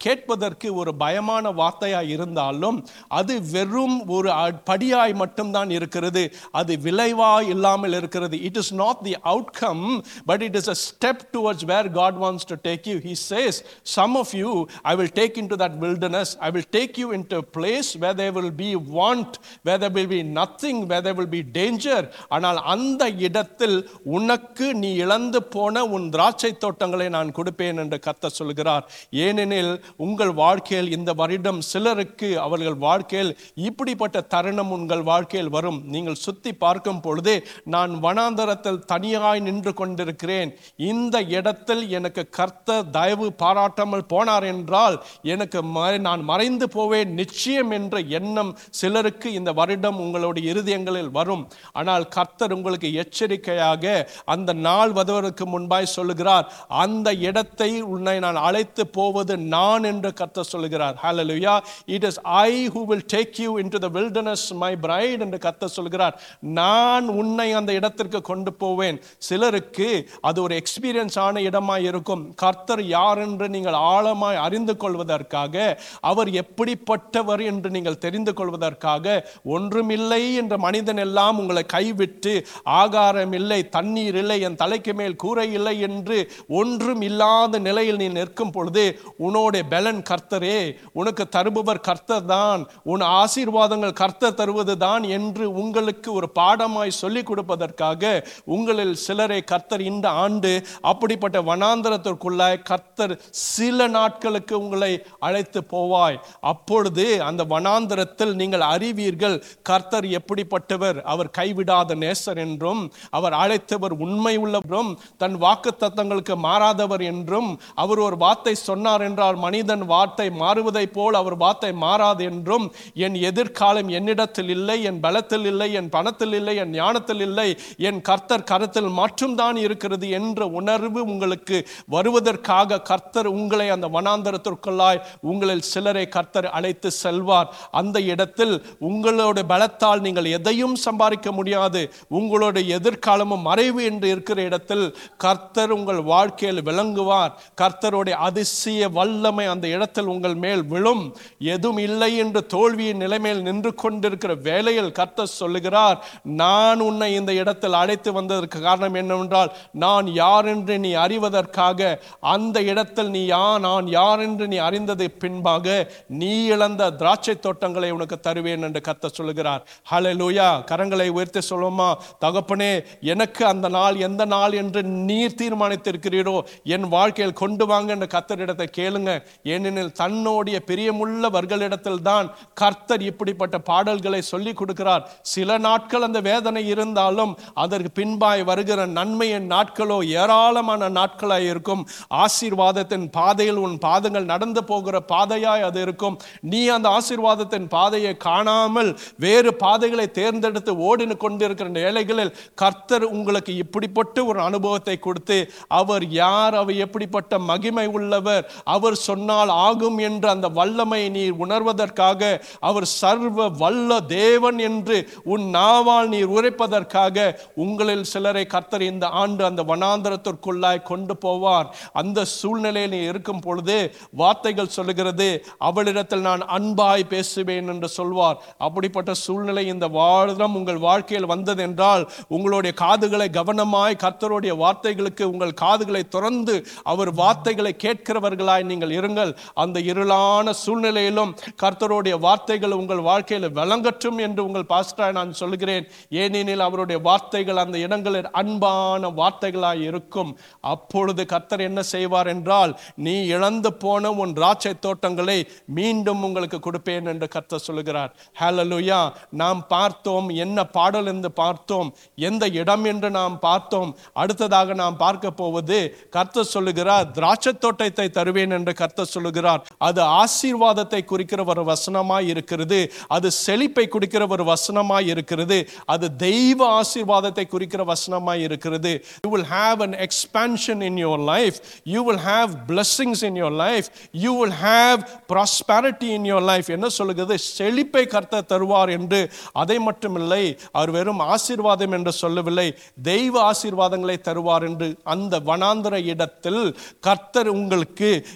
கேட்பதற்கு ஒரு பயமான வார்த்தையாய் இருந்தாலும் அது வெறும் ஒரு அ- படியாய் மட்டும்தான் இருக்கிறது அது விளைவாய் இல்லாமல் இருக்கிறது it is not the outcome but it is a step towards where God wants to take you he says some of you I will take into that wilderness I will take you into a place where there will be want where there will be nothing where there will be danger ஆனால் அந்த இடத்தில் உனக்கு நீ இழந்து போன உன் திராட்சை தோட்டங்களை நான் கொடுப்பேன் என்று கத்த சொல்கிறார் ஏனெனில் உங்கள் வாழ்க்கையில் இந்த வருடம் சிலருக்கு அவர்கள் வாழ்க்கையில் இப்படிப்பட்ட தருணம் உங்கள் வாழ்க்கையில் வரும் நீங்கள் சுத்தி பார்க்கும் பொழுது நான் வனாந்தரத்தில் தனியாய் நின்று கொண்டிருக்கிறேன் இந்த இடத்தில் எனக்கு கர்த்தர் தயவு பாராட்டாமல் போனார் என்றால் எனக்கு மறை- நான் மறைந்து போவேன் நிச்சயம் என்ற எண்ணம் சிலருக்கு இந்த வருடம் உங்களுடைய இருதயங்களில் வரும் ஆனால் கர்த்தர் உங்களுக்கு எச்சரிக்கையாக அந்த நாள் வருவதற்கு முன்பாய் சொல்லுகிறார் அந்த இடத்தை உன்னை நான் அழைத்து போவது நான் என்று கர்த்தர் சொல்லுகிறார் ஹalleluya it is I who will take you into the wilderness my bride என்று கர்த்தர் சொல்கிறார் நான் உன்னை அந்த இடத்திற்கு கொண்டு போவேன் சிலருக்கு அது ஒரு எக்ஸ்பீரியன்ஸ் ஆன இடமாய் இருக்கும் கர்த்தர் யார் என்று நீங்கள் ஆழமாய் அறிந்து கொள்வதற்காக அவர் எப்படிப்பட்டவர் என்று நீங்கள் தெரிந்து கொள்வதற்காக ஒன்றுமில்லை என்ற மனிதன் எல்லாம் உங்களை கைவிட்டு ஆகாரம் இல்லை தண்ணீர் இல்லை என் தலைக்கு மேல் கூரை இல்லை என்று ஒன்றும் இல்லாத நிலையில் நீ நிற்கும் பொழுது உன்னோட பலன் கர்த்தரே உனக்கு தருபவர் கர்த்தர் தான் உன் ஆசீர்வாதங்கள் கர்த்தர் தருவது தான் என்று உங்களுக்கு ஒரு பாடமாய் சொல்லிக் கொடுப்பதற்காக உங்களில் சிலரை கர்த்தர் இந்த ஆண்டு அப்படிப்பட்ட வனாந்தரத்திற்குள்ளாய் கர்த்தர் சில நாட்களுக்கு உங்களை அழைத்து போவாய் அப்பொழுது அந்த வனாந்தரத்தில் நீங்கள் அறிவீர்கள் கர்த்தர் எப்படிப்பட்டவர் அவர் கைவிடாத நேசர் என்றும் அவர் அழைத்தவர் உண்மை உள்ளவரும் தன் வாக்கு தத்தங்களுக்கு மாறாதவர் என்றும் அவர் ஒரு வார்த்தை சொன்னார் என்றால் மனிதன் வார்த்தை மாறுவதைப் போல் அவர் வார்த்தை மாறாது என்றும் என் எதிர்காலம் என்னிடத்தில் இல்லை என் பலத்தில் இல்லை என் பணத்தில் இல்லை என் ஞானத்தில் இல்லை என் கர்த்தர் கருத்தில் மட்டும்தான் இருக்கிறது என்ற உணர்வு உங்களுக்கு வருவதற்காக கர்த்தர் உங்களை அந்த வனாந்தரத்திற்குள்ளாய் உங்களில் சிலரை கர்த்தர் அழைத்து செல்வார் அந்த இடத்தில் உங்களோட பலத்தால் நீங்கள் எதையும் சம்பாதிக்க முடியாது உங்களோட எதிர்காலமும் மறைவு என்று இருக்கிற இடத்தில் கர்த்தர் உங்கள் வாழ்க்கையில் விளங்குவார் கர்த்தருடைய அதிசய வல்லமை அந்த இடத்தில் உங்கள் மேல் விழும் எதுவும் இல்லை என்று தோல்வியின் நிலைமையில் நின்று கொண்டிருக்கிற வேளையில் கர்த்தர் சொல்லுகிறார் நான் உன்னை இந்த இடத்தில் அழைத்து வந்ததற்கு காரணம் என்னவென்றால் நான் யார் என்று நீ அறிவதற்காக அந்த இடத்தில் நீ யா நான் யார் என்று நீ அறிந்தது பின்பாக நீ இழந்த திராட்சை தோட்டங்களை உனக்கு தருவேன் என்று கர்த்தர் சொல்லுகிறார் ஹalleluya கரங்களை உயர்த்தி சொல்லுமா தகப்பனே எனக்கு அந்த நாள் எந்த நாள் என்று நீர் தீர்மானித்திருக்கிறீரோ என் வாழ்க்கையில் கொண்டு வாங்க என்று கர்த்தரிடத்தை கேளுங்க ஏனெனில் தன்னுடைய பிரியமுள்ளவர்களிடத்தில் தான் கர்த்தர் இப்படிப்பட்ட பாடல்களை சொல்லி கொடுக்கிறார் சில நாட்கள் அந்த வேதனை இருந்தாலும் அதற்கு பின்பாய் வருகிற நன்மையின் நாட்களோ ஏராளமான நாட்களாய் இருக்கும் ஆசீர்வாதத்தின் பாதையில் உன் பாதங்கள் நடந்து போகிற பாதையாய் அது இருக்கும் நீ அந்த ஆசீர்வாதத்தின் பாதையை காணாமல் வேறு பாதைகளை தேர்ந்தெடுத்து ஓடினு கொண்டிருக்கிற வேலைகளில் கர்த்தர் உங்களுக்கு இப்படிப்பட்ட ஒரு அனுபவத்தை கொடுத்து அவர் யார் அவர் எப்படிப்பட்ட மகிமை உள்ளவர் அவர் சொன்னால் ஆகும் என்ற அந்த வல்லமை நீ உணர்வதற்காக அவர் சர்வ வல்ல தேவன் என்று உன் நாவால் நீர் உரைப்பதற்காக உங்களில் சிலரை கர்த்தர் இந்த ஆண்டு அந்த வனாந்தரத்திற்குள்ளாய் கொண்டு போவார் அந்த சூழ்நிலையில் நீ இருக்கும் பொழுது வார்த்தைகள் சொல்லுகிறது அவளிடத்தில் நான் அன்பாய் பேசுவேன் என்று சொல்வார் அப்படிப்பட்ட சூழ்நிலை இந்த வாரம் உங்கள் வாழ்க்கையில் வந்தது என்றால் உங்களுடைய காதுகளை கவனமாய் கர்த்தருடைய வார்த்தைகளுக்கு உங்கள் காதுகளை திறந்து அவர் வார்த்தைகளை கேட்கிறவர்களாய் நீங்கள் இருங்கள் அந்த இருளான சூழ்நிலையிலும் கர்த்தருடைய வார்த்தைகள் உங்கள் வாழ்க்கையில் விளங்கட்டும் என்று உங்கள் பாஸ்டராய் நான் சொல்கிறேன் ஏனெனில் அவருடைய வார்த்தைகள் அந்த இடங்களில் அன்பான வார்த்தைகளாய் இருக்கும் அப்பொழுது கர்த்தர் என்ன செய்வார் என்றால் நீ இழந்து போன உன் திராட்சை தோட்டங்களை மீண்டும் உங்களுக்கு கொடுப்பேன் என்று கர்த்தர் சொல்லுகிறார் ஹalleluya நாம் பார்த்தோம் என்ன பாடல் என்று பார்த்தோம் எந்த இடம் என்று நாம் பார்த்தோம் அடுத்ததாக நாம் பார்க்க போவது கர்த்தர் சொல்லுகிறார் திராட்சை தோட்டத்தை தருவேன் என்று கர்த்தர் சொல்லுகிறார் அது ஆசீர்வாதத்தை குறிக்கிற ஒரு வசனமாய் இருக்கிறது அது செழிப்பை குறிக்கிற ஒரு வசனமாய் இருக்கிறது அது தெய்வ ஆசீர்வாதத்தை குறிக்கிற வசனமாய் இருக்கிறது you will have an expansion in your life you will have blessings in your life you will have prosperity in your life என்ன சொல்லுகிறது செழிப்பை கர்த்தர் தருவார் என்று அதை மட்டுமில்லை அவர் வெறும் ஆசீர்வாதம் என்று சொல்லவில்லை தெய்வ ஆசீர்வாதங்களை தருவார் என்று அந்த வனாந்தர இடத்தில் கர்த்தர் உங்களுக்கு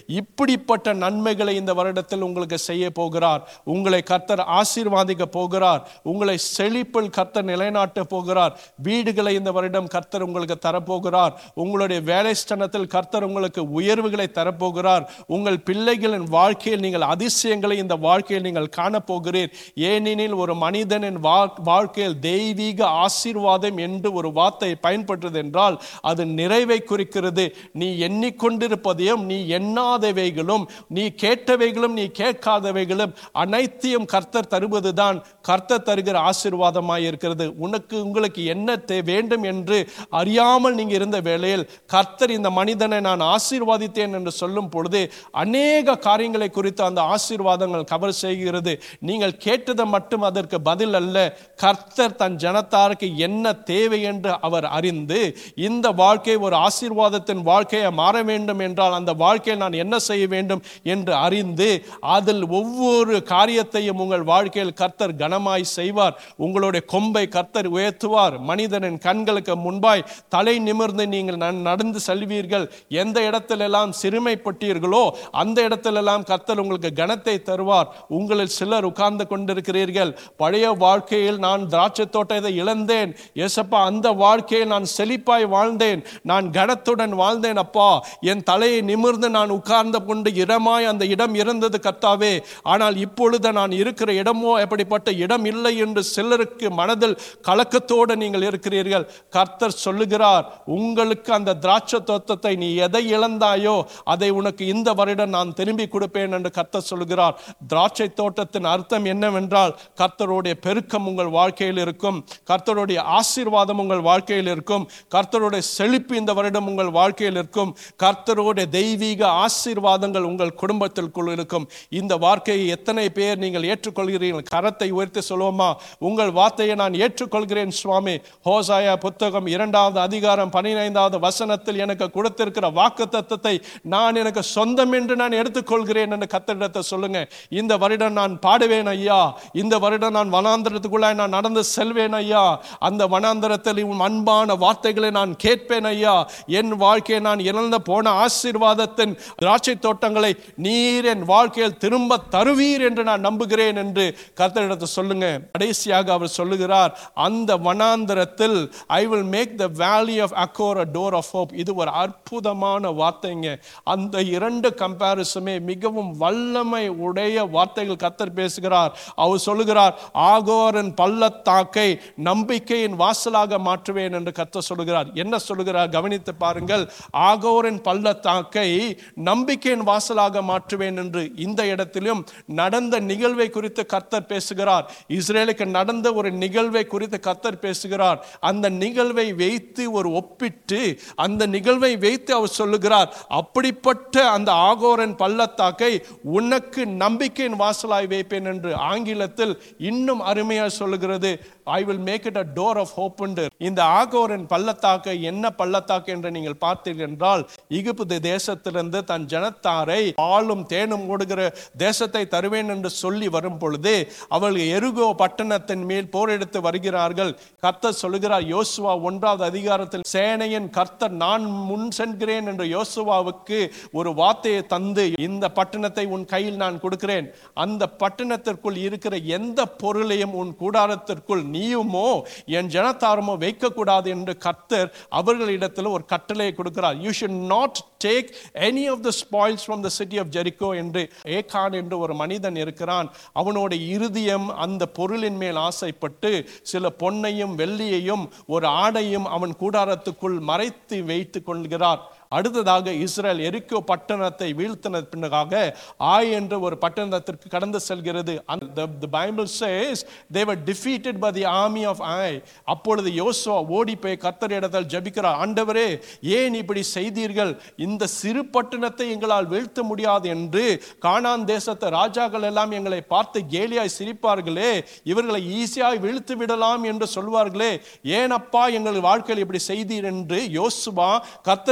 இப்படிப்பட்ட நன்மைகளை இந்த வருடத்தில் உங்களுக்கு செய்ய போகிறார் உங்களை கர்த்தர் ஆசீர்வாதிக்க போகிறார் உங்களை செழிப்பில் கர்த்தர் நிலைநாட்ட போகிறார் வீடுகளை இந்த வருடம் கர்த்தர் உங்களுக்கு தரப்போகிறார் உங்களுடைய வேலை ஸ்தனத்தில் கர்த்தர் உங்களுக்கு உயர்வுகளை தரப்போகிறார் உங்கள் பிள்ளைகளின் வாழ்க்கையில் நீங்கள் அதிசயங்களை இந்த வாழ்க்கையில் நீங்கள் காணப்போகிறீர் ஏனெனில் ஒரு மனிதனின் வா- வாழ்க்கையில் தெய்வீக ஆசீர்வாதம் என்று ஒரு வார்த்தை பயன்படுறது என்றால் அது நிறைவை குறிக்கிறது நீ எண்ணிக்கொண்டிருப்பதையும் நீ எண்ணாதவைகளும் நீ கேட்டவைகளும் நீ கேட்காதவைகளும் அனைத்தையும் கர்த்தர் தருவதுதான் கர்த்தர் தருகிற ஆசீர்வாதமாய் இருக்கிறது உனக்கு உங்களுக்கு என்ன தே- வேண்டும் என்று அறியாமல் நீங்க இருந்த வேளையில் கர்த்தர் இந்த மனிதனை நான் ஆசீர்வாதித்தேன் என்று சொல்லும் பொழுது அநேக காரியங்களை குறித்து அந்த ஆசீர்வாதங்கள் கவர் செய்கிறது நீங்கள் கேட்டது மட்டும் அதற்கு பதில் அல்ல கர்த்தர் தன் ஜனத்தாருக்கு என்ன தேவை என்று அவர் அறிந்து இந்த வாழ்க்கை ஒரு ஆசீர்வாதத்தின் வாழ்க்கையை மாற வேண்டும் என்றால் அந்த வாழ்க்கையில் நான் என்ன செய்ய வேண்டும் என்று அறிந்து அதில் ஒவ்வொரு காரியத்தையும் உங்கள் வாழ்க்கையில் கர்த்தர் கனமாய் செய்வார் உங்களுடைய கொம்பை கர்த்தர் உயர்த்துவார் மனிதனின் கண்களுக்கு முன்பாய் தலை நிமிர்ந்து நீங்கள் ந- நடந்து செல்வீர்கள் எந்த இடத்திலெல்லாம் சிறுமைப்பட்டீர்களோ அந்த இடத்திலெல்லாம் கர்த்தர் உங்களுக்கு கனத்தை தருவார் உங்களில் சிலர் உட்கார்ந்து கொண்டிருக்கிறீர்கள் பழைய வாழ்க்கையில் நான் திராட்சை தோட்டத்தை இழந்தேன் ஏசப்பா அந்த வாழ்க்கையில் நான் செழிப்பாய் வாழ்ந்தேன் நான் கனத்துடன் வாழ்ந்தேன் அப்பா என் தலையை நிமிர்ந்து நான் உட்கார்ந்து கொண்டு இடமாய் அந்த இடம் இருந்தது கர்த்தாவே ஆனால் இப்பொழுது நான் இருக்கிற இடமோ எப்படிப்பட்ட இடம் இல்லை என்று சிலருக்கு மனதில் கலக்கத்தோடு நீங்கள் இருக்கிறீர்கள் கர்த்தர் சொல்லுகிறார் உங்களுக்கு அந்த திராட்சை தோட்டத்தை நீ எதை இழந்தாயோ அதை உனக்கு இந்த வருடம் நான் திரும்பி கொடுப்பேன் என்று கர்த்தர் சொல்லுகிறார் திராட்சை தோட்டத்தின் அர்த்தம் என்னவென்றால் கர்த்தருடைய பெருக்கம் உங்கள் வாழ்க்கையில் இருக்கும் கர்த்தருடைய ஆசீர்வாதம் உங்கள் வாழ்க்கையில் இருக்கும் கர்த்தருடைய செழிப்பு இந்த வருடம் உங்கள் வாழ்க்கையில் இருக்கும் கர்த்தருடைய தெய்வீக ஆசீர்வாதங்கள் உங்கள் குடும்பத்திற்குள் இருக்கும் இந்த வார்த்தையை எத்தனை பேர் நீங்கள் ஏற்றுக்கொள்கிறீர்கள் கரத்தை உயர்த்தி சொல்லுவோமா உங்கள் வார்த்தையை நான் ஏற்றுக்கொள்கிறேன் சுவாமி ஹோசாயா புத்தகம் இரண்டாவது அதிகாரம் பதினைந்தாவது வசனத்தில் எனக்கு கொடுத்திருக்கிற வாக்கு தத்தத்தை நான் எனக்கு சொந்தம் என்று நான் எடுத்துக்கொள்கிறேன் என்று கத்தரிடத்தை சொல்லுங்க இந்த வருடம் நான் பாடுவேன் ஐயா இந்த வருடம் நான் வனாந்திரத்துக்குள்ளாய் நான் நடந்து செல்வேன் ஐயா அந்த வனாந்திரத்தில் உன் அன்பான வார்த்தைகளை நான் கேட்பேன் ஐயா என் வாழ்க்கையை நான் இழந்த போன ஆசீர்வாதத்தின் திராட்சை தோட்டங்களை நீர் என் வாழ்க்கையில் திரும்ப தருவீர் என்று நான் நம்புகிறேன் என்று கர்த்தரிடத்தை சொல்லுங்க கடைசியாக அவர் சொல்லுகிறார் அந்த வனாந்திரத்தில் ஐ will make the valley of Achor a door of hope இது ஒரு அற்புதமான வார்த்தைங்க அந்த இரண்டு கம்பேரிசமே மிகவும் வல்லமை உடைய வார்த்தைகள் கத்தர் பேசுகிறார் அவர் சொல்லுகிறார் ஆகோரன் பள்ளத்தாக்கை நம்பிக்கையின் வாசலாக மாற்றுவேன் என்று கத்தர் சொல்லுகிறார் என்ன சொல்லுகிறார் கவனித்து பாருங்கள் ஆகோரின் பள்ளத்தாக்கை நம்பிக்கையின் வாசலாக மாற்றுவேன் என்று இந்த இடத்திலும் நடந்த நிகழ்வை குறித்து கர்த்தர் பேசுகிறார் இஸ்ரேலுக்கு நடந்த ஒரு நிகழ்வை குறித்து கர்த்தர் பேசுகிறார் அந்த நிகழ்வை வைத்து ஒரு ஒப்பிட்டு அந்த நிகழ்வை வைத்து அவர் சொல்லுகிறார் அப்படிப்பட்ட அந்த ஆகோரன் பள்ளத்தாக்கை உனக்கு நம்பிக்கையின் வாசலாய் வைப்பேன் என்று ஆங்கிலத்தில் இன்னும் அருமையாக சொல்லுகிறது I will make it a door of hope இந்த ஆகோரின் பள்ளத்தாக்கை என்ன பள்ளத்தாக்கு என்று நீங்கள் பார்த்தீர்கள் என்றால் எகிப்து தேசத்திலிருந்து தன் ஜனத்தாரை ஆளும் தேனும் ஓடுகிற தேசத்தை தருவேன் என்று சொல்லி வரும் பொழுது அவர்கள் எருகோ பட்டணத்தின் மேல் போரெடுத்து வருகிறார்கள் கர்த்தர் சொல்லுகிறார் யோசுவா ஒன்றாவது அதிகாரத்தில் சேனையின் கர்த்தர் நான் முன் சென்கிறேன் என்று யோசுவாவுக்கு ஒரு வார்த்தையை தந்து இந்த பட்டணத்தை உன் கையில் நான் கொடுக்கிறேன் அந்த பட்டணத்திற்குள் இருக்கிற எந்த பொருளையும் உன் கூடாரத்திற்குள் நீயுமோ என் ஜனத்தாரமோ வைக்கக்கூடாது என்று கர்த்தர் அவர்களிடத்தில் ஒரு கட்டளையை கொடுக்கிறார் you should not take any of the spoils from the city of Jericho என்று ஏகான் என்று ஒரு மனிதன் இருக்கிறான் அவனோட இருதயம் அந்த பொருளின் மேல் ஆசைப்பட்டு சில பொன்னையும் வெள்ளியையும் ஒரு ஆடையும் அவன் கூடாரத்துக்குள் மறைத்து வைத்து கொள்கிறார் அடுத்ததாக இஸ்ரேல் எரிக்கோ பட்டணத்தை வீழ்த்தின பின்னதாக ஆய் என்ற ஒரு பட்டணத்திற்கு கடந்து செல்கிறது அந்த the Bible says they were defeated by the army of ஆய் அப்பொழுது யோசுவா ஓடி போய் கர்த்தர் இடத்தில் ஜபிக்கிறார் ஆண்டவரே ஏன் இப்படி செய்தீர்கள் இந்த சிறு பட்டணத்தை எங்களால் வீழ்த்த முடியாது என்று கானான் தேசத்து ராஜாக்கள் எல்லாம் எங்களை பார்த்து கேலியாய் சிரிப்பார்களே இவர்களை ஈஸியாய் வீழ்த்து விடலாம் என்று சொல்வார்களே ஏனப்பா எங்கள் வாழ்க்கையில் இப்படி செய்தீர் என்று யோசுவா கர்த்தருக்கு முன்பாக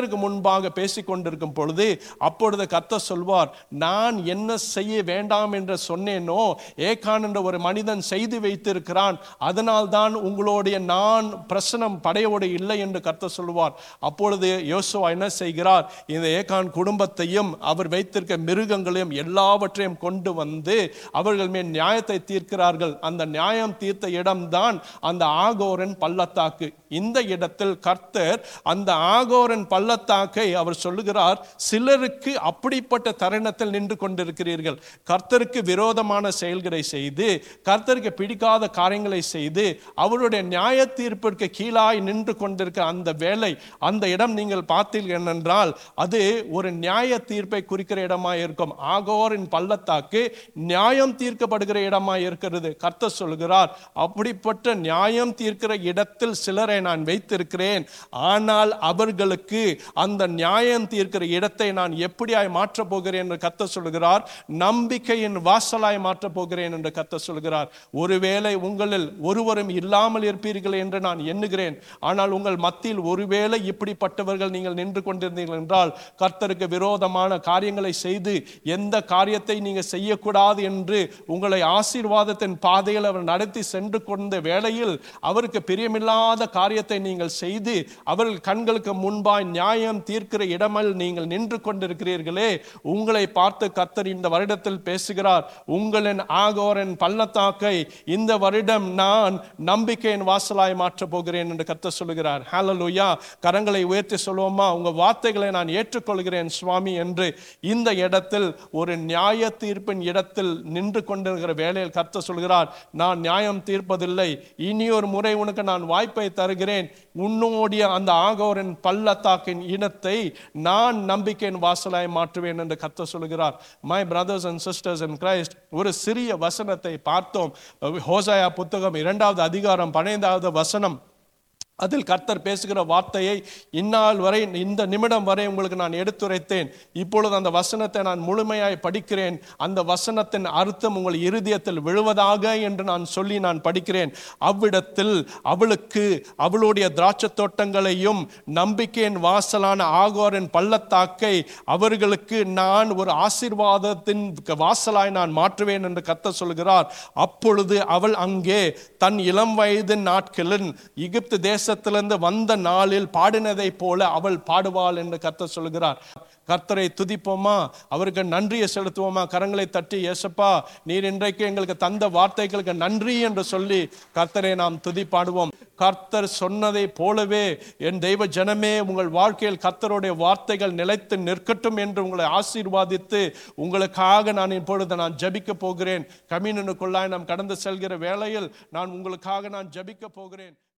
முன்பாக பேசிக் கொண்டிருக்கும் பொழுது அப்பொழுது கத்த சொல்வார் நான் என்ன செய்ய வேண்டாம் என்று சொன்னேனோ ஏகான் என்ற ஒரு மனிதன் செய்து வைத்திருக்கிறான் அதனால் தான் உங்களுடைய நான் பிரசனம் படையோடு இல்லை என்று கத்த சொல்வார் அப்பொழுது யோசுவா என்ன செய்கிறார் இந்த ஏகான் குடும்பத்தையும் அவர் வைத்திருக்க மிருகங்களையும் எல்லாவற்றையும் கொண்டு வந்து அவர்கள் மேல் நியாயத்தை தீர்க்கிறார்கள் அந்த நியாயம் தீர்த்த இடம்தான் அந்த ஆகோரன் பள்ளத்தாக்கு இந்த இடத்தில் கர்த்தர் அந்த ஆகோரன் பள்ளத்தாக்கை அவர் சொல்லுகிறார் சிலருக்கு அப்படிப்பட்ட தருணத்தில் நின்று கொண்டிருக்கிறீர்கள் கர்த்தருக்கு விரோதமான செயல்களை செய்து கர்த்தருக்கு பிடிக்காத காரியங்களை செய்து அவருடைய நியாய தீர்ப்பிற்கு கீழாய் நின்று கொண்டிருக்கிற அந்த வேலை அந்த இடம் நீங்கள் பார்த்தீர்கள் என்றால் அது ஒரு நியாய தீர்ப்பை குறிக்கிற இடமாய் இருக்கும் ஆகோரின் பள்ளத்தாக்கு நியாயம் தீர்க்கப்படுகிற இடமாய் இருக்கிறது கர்த்தர் சொல்கிறார் அப்படிப்பட்ட நியாயம் தீர்க்கிற இடத்தில் சிலரை நான் வைத்திருக்கிறேன் ஆனால் அவர்களுக்கு அந்த நியாயம் தீர்க்கிற இடத்தை நான் எப்படியாய் மாற்றப் போகிறேன் என்று கர்த்தர் சொல்கிறார் நம்பிக்கையின் வாசலாய் மாற்றப் போகிறேன் என்று கர்த்தர் சொல்கிறார் ஒருவேளை உங்களில் ஒருவரும் இல்லாமல் இருப்பீர்கள் என்று நான் எண்ணுகிறேன் ஆனால் உங்கள் மத்தியில் ஒருவேளை இப்படிப்பட்டவர்கள் நீங்கள் நின்று கொண்டிருந்தீர்கள் என்றால் கர்த்தருக்கு விரோதமான காரியங்களை செய்து எந்த காரியத்தை நீங்கள் செய்யக்கூடாது என்று உங்களை ஆசீர்வாதத்தின் பாதையில் அவர் நடத்தி சென்று கொண்ட வேளையில் அவருக்கு பிரியமில்லாத காரியத்தை நீங்கள் செய்து அவர்கள் கண்களுக்கு முன்பாய் நியாயம் தீர்க்கிற இடமில் நீங்கள் நின்று கொண்டிருக்கிறீர்களே உங்களை பார்த்து கர்த்தர் இந்த வருடத்தில் பேசுகிறார் உங்களின் ஆகோரின் பள்ளத்தாக்கை இந்த வருடம் நான் நம்பிக்கையின் வாசலாய் மாற்றப் போகிறேன் என்று கர்த்தர் சொல்லுகிறார் ஹalleluya கரங்களை உயர்த்தி சொல்லுவோமா உங்க வார்த்தைகளை நான் ஏற்றுக்கொள்கிறேன் சுவாமி என்று இந்த இடத்தில் ஒரு நியாய தீர்ப்பின் இடத்தில் நின்று கொண்டிருக்கிற வேளையில் கர்த்தர் சொல்கிறார் நான் நியாயம் தீர்ப்பதில்லை இனி ஒரு முறை உனக்கு நான் வாய்ப்பை தருகிறேன் உன்னுடைய அந்த ஆகோரின் பள்ளத்தாக்கின் இனத்தை நான் நம்பிக்கையின் வாசலாய் மாற்றுவேன் என்று கர்த்தர் சொல்கிறார் my brothers and sisters in Christ ஒரு சிறிய வசனத்தை பார்த்தோம் ஹோசாயா புத்தகம் இரண்டாவது அதிகாரம் பன்னிரைந்தாவது வசனம் அதில் கர்த்தர் பேசுகிற வார்த்தையை இந்நாள் வரை இந்த நிமிடம் வரை உங்களுக்கு நான் எடுத்துரைத்தேன் இப்பொழுது அந்த வசனத்தை நான் முழுமையாய் படிக்கிறேன் அந்த வசனத்தின் அர்த்தம் உங்கள் இருதயத்தில் விழுவதாக என்று நான் சொல்லி நான் படிக்கிறேன் அவ்விடத்தில் அவளுக்கு அவளுடைய திராட்சை தோட்டங்களையும் நம்பிக்கையின் வாசலான ஆகோரின் பள்ளத்தாக்கை அவர்களுக்கு நான் ஒரு ஆசீர்வாதத்தின் வாசலாய் நான் மாற்றுவேன் என்று கர்த்தர் சொல்கிறார் அப்பொழுது அவள் அங்கே தன் இளம் வயது நாட்களில் எகிப்து தேசத்திலிருந்து வந்த நாளில் பாடினதை போல அவள் பாடுவாள் என்று கர்த்தர் சொல்கிறார் கர்த்தரை துதிப்போமா அவருக்கு நன்றியை செலுத்துவோமா கரங்களை தட்டி ஏசப்பா நீர் இன்றைக்கு எங்களுக்கு தந்த வார்த்தைகளுக்கு நன்றி என்று சொல்லி கர்த்தரை நாம் துதி பாடுவோம் கர்த்தர் சொன்னதை போலவே என் தெய்வ ஜனமே உங்கள் வாழ்க்கையில் கர்த்தருடைய வார்த்தைகள் நிலைத்து நிற்கட்டும் என்று உங்களை ஆசீர்வாதித்து உங்களுக்காக நான் இப்பொழுது நான் ஜபிக்க போகிறேன் கம்யூனுக்குள்ளாய் நாம் கடந்து செல்கிற வேளையில் நான் உங்களுக்காக நான் ஜபிக்க போகிறேன்